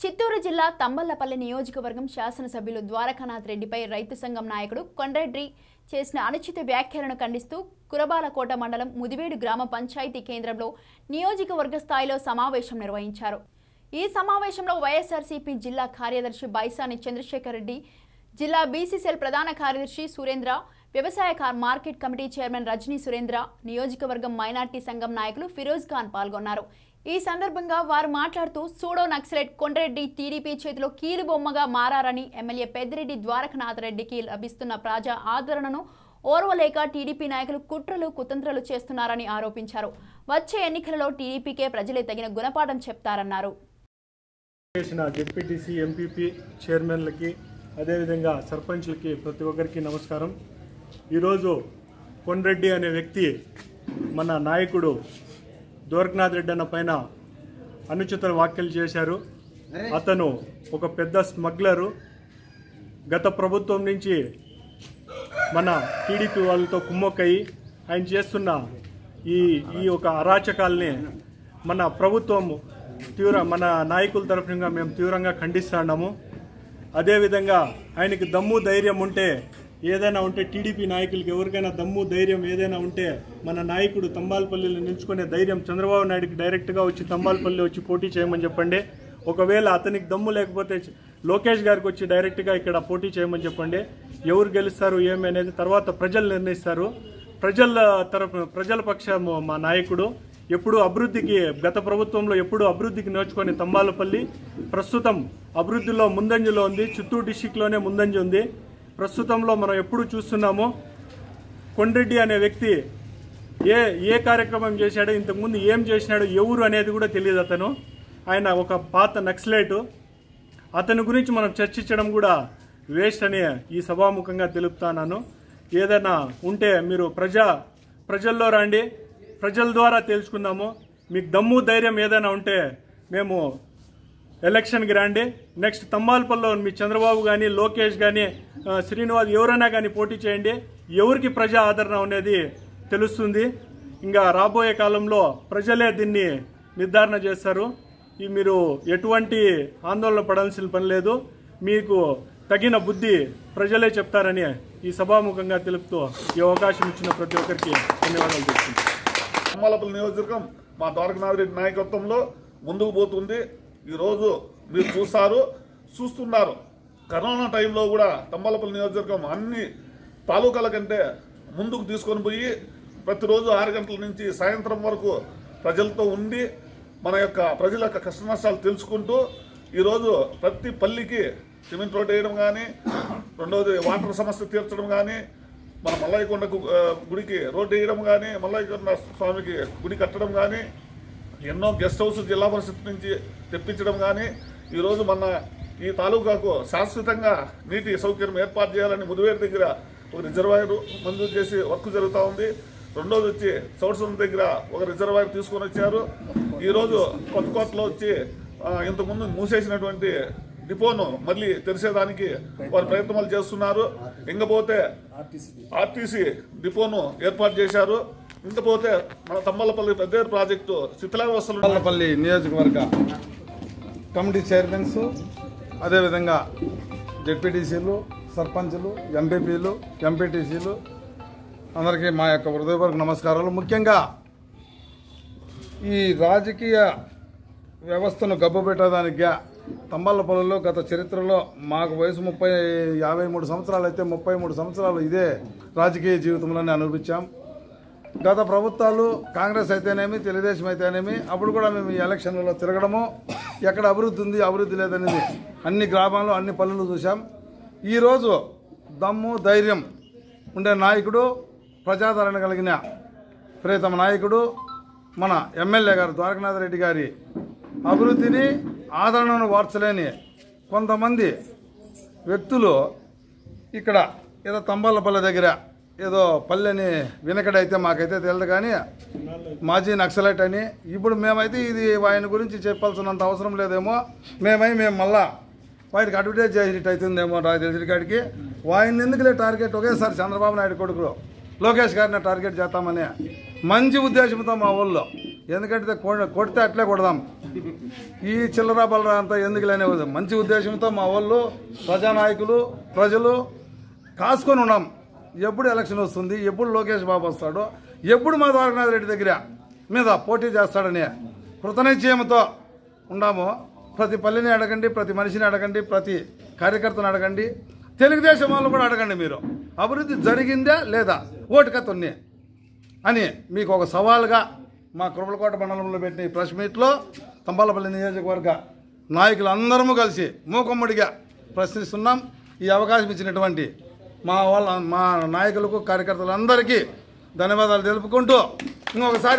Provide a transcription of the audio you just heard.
చిత్తూరు జిల్లా తంబళ్లపల్లి నియోజకవర్గం శాసనసభ్యులు ద్వారకానాథ్ రెడ్డిపై రైతు సంఘం నాయకుడు కొండ్రెడ్డి చేసిన అనుచిత వ్యాఖ్యలను ఖండిస్తూ కురబాలకోట మండలం ముదివేడు గ్రామ పంచాయతీ కేంద్రంలో నియోజకవర్గ స్థాయిలో సమావేశం నిర్వహించారు ఈ సమావేశంలో వైఎస్ఆర్సీపీ జిల్లా కార్యదర్శి బైసాని చంద్రశేఖర్ రెడ్డి జిల్లా బీసీసీఎల్ ప్రధాన కార్యదర్శి సురేంద్ర వ్యవసాయ కార్ market committee chairman Rajani Surendra నియోజకవర్గం మైనార్టీ సంఘం నాయకులు ఫిరోజ్ ఖాన్ పాల్గొన్నారు ఈ సందర్భంగా వారు మాట్లాడుతూ సూడో నక్సలెట్ కొండ్రెడ్డి టీడీపీ చేతిలో కీలుబొమ్మగా మారారని ఎమ్మెల్యే పెద్దిరెడ్డి ద్వారకనాథ్ రెడ్డికి లభిస్తున్న ప్రజా ఆదరణను ఓర్వలేక టీడీపీ నాయకులు కుట్రలు కుతంత్రాలు చేస్తున్నారని ఆరోపించారు వచ్చే ఎన్నికలలో టీడీపీకే ప్రజలే తగిన గుణపాఠం చెప్తారన్నారు చేసిన జెడ్పీటీసీ ఎంపీపీ చైర్మన్లకి అదేవిధంగా సర్పంచ్లకి ప్రతి ఒక్కరికి నమస్కారం ఈరోజు కొండ్రెడ్డి అనే వ్యక్తి మన నాయకుడు దోరకనాథ్ రెడ్డి అన్న పైన అనుచిత వ్యాఖ్యలు చేశారు అతను ఒక పెద్ద స్మగ్లరు గత ప్రభుత్వం నుంచి మన టీడీపీ వాళ్ళతో కుమ్మక్కయి ఆయన చేస్తున్న ఈ ఈ ఒక అరాచకాల్ని మన ప్రభుత్వం తీవ్ర మన నాయకుల తరఫున మేము తీవ్రంగా ఖండిస్తున్నాము అదేవిధంగా ఆయనకి దమ్ము ధైర్యం ఉంటే ఏదైనా ఉంటే టీడీపీ నాయకులకి ఎవరికైనా దమ్ము ధైర్యం ఏదైనా ఉంటే మన నాయకుడు తంబాలపల్లిలో నిలుచుకునే ధైర్యం చంద్రబాబు నాయుడుకి డైరెక్ట్గా వచ్చి తంబాలపల్లి వచ్చి పోటీ చేయమని చెప్పండి ఒకవేళ అతనికి దమ్ము లేకపోతే లోకేష్ గారికి వచ్చి డైరెక్ట్గా ఇక్కడ పోటీ చేయమని చెప్పండి ఎవరు గెలుస్తారు ఏమి అనేది తర్వాత ప్రజలు నిర్ణయిస్తారు ప్రజల తరపు ప్రజల పక్షము మా నాయకుడు ఎప్పుడు అభివృద్ధికి గత ప్రభుత్వంలో ఎప్పుడు అభివృద్ధికి నేర్చుకొని తంబాలపల్లి ప్రస్తుతం అభివృద్ధిలో ముందంజలో ఉంది చిత్తూరు డిస్టిక్లోనే ముందంజ ఉంది ప్రస్తుతంలో మనం ఎప్పుడు చూస్తున్నాము కొండ్రెడ్డి అనే వ్యక్తి ఏ ఏ కార్యక్రమం చేశాడో ఇంతకుముందు ఏం చేసినాడో ఎవరు అనేది కూడా తెలియదు అతను ఆయన ఒక పాత నక్సలైటు అతని గురించి మనం చర్చించడం కూడా వేస్ట్ అని ఈ సభాముఖంగా తెలుపుతాను ఏదైనా ఉంటే మీరు ప్రజా ప్రజల్లో రండి ప్రజల ద్వారా తెలుసుకుందాము మీకు దమ్ము ధైర్యం ఏదైనా ఉంటే మేము ఎలక్షన్కి రండి నెక్స్ట్ తంబాలపల్లిలో మీ చంద్రబాబు కానీ లోకేష్ కానీ శ్రీనివాస్ ఎవరైనా కానీ పోటీ చేయండి ఎవరికి ప్రజా ఆదరణ అనేది తెలుస్తుంది ఇంకా రాబోయే కాలంలో ప్రజలే దీన్ని నిర్ధారణ చేస్తారు ఈ మీరు ఎటువంటి ఆందోళన పడాల్సిన పని లేదు మీకు తగిన బుద్ధి ప్రజలే చెప్తారని ఈ సభాముఖంగా తెలుపుతూ ఈ అవకాశం ఇచ్చిన ప్రతి ఒక్కరికి ధన్యవాదాలు తెలుపుతున్నాను అమ్మలపల్లి నియోజకవర్గం మా ద్వారకనాథ్ రెడ్డి నాయకత్వంలో ముందుకు పోతుంది ఈరోజు మీరు చూస్తారు చూస్తున్నారు కరోనా టైంలో కూడా తమ్మలపల్లి నియోజకవర్గం అన్ని తాలూకాల కంటే ముందుకు తీసుకొని పోయి ప్రతిరోజు ఆరు గంటల నుంచి సాయంత్రం వరకు ప్రజలతో ఉండి మన యొక్క ప్రజల యొక్క కష్ట నష్టాలు తెలుసుకుంటూ ఈరోజు ప్రతి పల్లికి సిమెంట్ రోడ్ వేయడం కానీ రెండవది వాటర్ సమస్య తీర్చడం కానీ మన మల్లయ్యకొండ గు- ఆ, గుడికి రోడ్డు వేయడం కానీ మల్లయ్యకొండ స్వామికి గుడి కట్టడం కానీ ఎన్నో గెస్ట్ హౌస్ జిల్లా పరిషత్ నుంచి తెప్పించడం కానీ ఈరోజు మన ఈ తాలూకాకు శాశ్వతంగా నీటి సౌకర్యం ఏర్పాటు చేయాలని ముదివేరు దగ్గర ఒక రిజర్వాయర్ మంజూరు చేసి వర్క్ జరుగుతూ ఉంది రెండోది వచ్చి సౌడ్సన్ దగ్గర ఒక రిజర్వాయర్ తీసుకొని వచ్చారు ఈరోజు కొత్తకోటలో వచ్చి ఆ, ఇంతకుముందు మూసేసినటువంటి డిపోను మళ్ళీ తెరిచేదానికి వారు ప్రయత్నాలు చేస్తున్నారు ఇంకపోతే ఆర్టీసీ డిపోను ఏర్పాటు చేశారు ఇంకపోతే మన తమ్మలపల్లి పెద్ద ప్రాజెక్టు శిథిలావస్థలు పల్లపల్లి నియోజకవర్గ కమిటీ చైర్మన్స్ అదేవిధంగా జెడ్పీటీసీలు సర్పంచులు ఎంపీపీలు ఎంపీటీసీలు అందరికీ మా యొక్క హృదయపూర్వక నమస్కారాలు ముఖ్యంగా ఈ రాజకీయ వ్యవస్థను గబ్బపెట్టడానికి తంబాలపల్లిలో గత చరిత్రలో మాకు వయసు ముప్పై యాభై మూడు సంవత్సరాలు అయితే ముప్పై మూడు సంవత్సరాలు ఇదే రాజకీయ జీవితంలోనే అనుభవించాం గత ప్రభుత్వాలు కాంగ్రెస్ అయితేనేమి తెలుగుదేశం అయితేనేమి అప్పుడు కూడా మేము ఈ ఎలక్షన్లలో తిరగడము ఎక్కడ అభివృద్ధి ఉంది అభివృద్ధి లేదనేది అన్ని గ్రామాలు అన్ని పనులు చూసాం ఈరోజు దమ్ము ధైర్యం ఉండే నాయకుడు ప్రజాదరణ కలిగిన ప్రియతమ నాయకుడు మన ఎమ్మెల్యే గారు ద్వారకనాథ్ రెడ్డి గారి అభివృద్ధిని ఆదరణను వార్చలేని కొంతమంది వ్యక్తులు ఇక్కడ ఏదో తంబాలపల్లె దగ్గర ఏదో పల్లెని వినకడైతే మాకైతే తెలియదు కానీ మాజీ నక్సలైట్ అని ఇప్పుడు మేమైతే ఇది ఆయన గురించి చెప్పాల్సినంత అవసరం లేదేమో మేమై మేము మళ్ళా వాటికి అడ్వర్టైజ్ చేసినట్టు అవుతుందేమో నాకు తెలిసిన కాడికి ఆయన ఎందుకులే టార్గెట్ ఒకేసారి చంద్రబాబు నాయుడు కొడుకు లోకేష్ గారిని టార్గెట్ చేస్తామని మంచి ఉద్దేశంతో మా ఊళ్ళో ఎందుకంటే కొ- కొడితే అట్లే కొడదాం ఈ చిల్లర బల్లరా అంతా ఎందుకు లేనే మంచి ఉద్దేశంతో మా వాళ్ళు ప్రజానాయకులు ప్రజలు కాసుకొని ఉన్నాం ఎప్పుడు ఎలక్షన్ వస్తుంది ఎప్పుడు లోకేష్ బాబు వస్తాడో ఎప్పుడు మా ద్వారకనాథ్ రెడ్డి దగ్గర మీద పోటీ చేస్తాడని కృతనిశ్చయంతో ఉన్నాము ప్రతి పల్లెని అడగండి ప్రతి మనిషిని అడగండి ప్రతి కార్యకర్తను అడగండి తెలుగుదేశం వాళ్ళు కూడా అడగండి మీరు అభివృద్ధి జరిగిందా లేదా ఓటుక తొన్ని అని మీకు ఒక సవాల్గా మా కురబలకోట మండలంలో పెట్టిన ఈ ప్రెస్ మీట్లో తంబాలపల్లి నియోజకవర్గ నాయకులందరము కలిసి మూకమ్మడిగా ప్రశ్నిస్తున్నాం ఈ అవకాశం ఇచ్చినటువంటి మా వాళ్ళ మా నాయకులకు కార్యకర్తలందరికీ ధన్యవాదాలు తెలుపుకుంటూ ఇంకొకసారి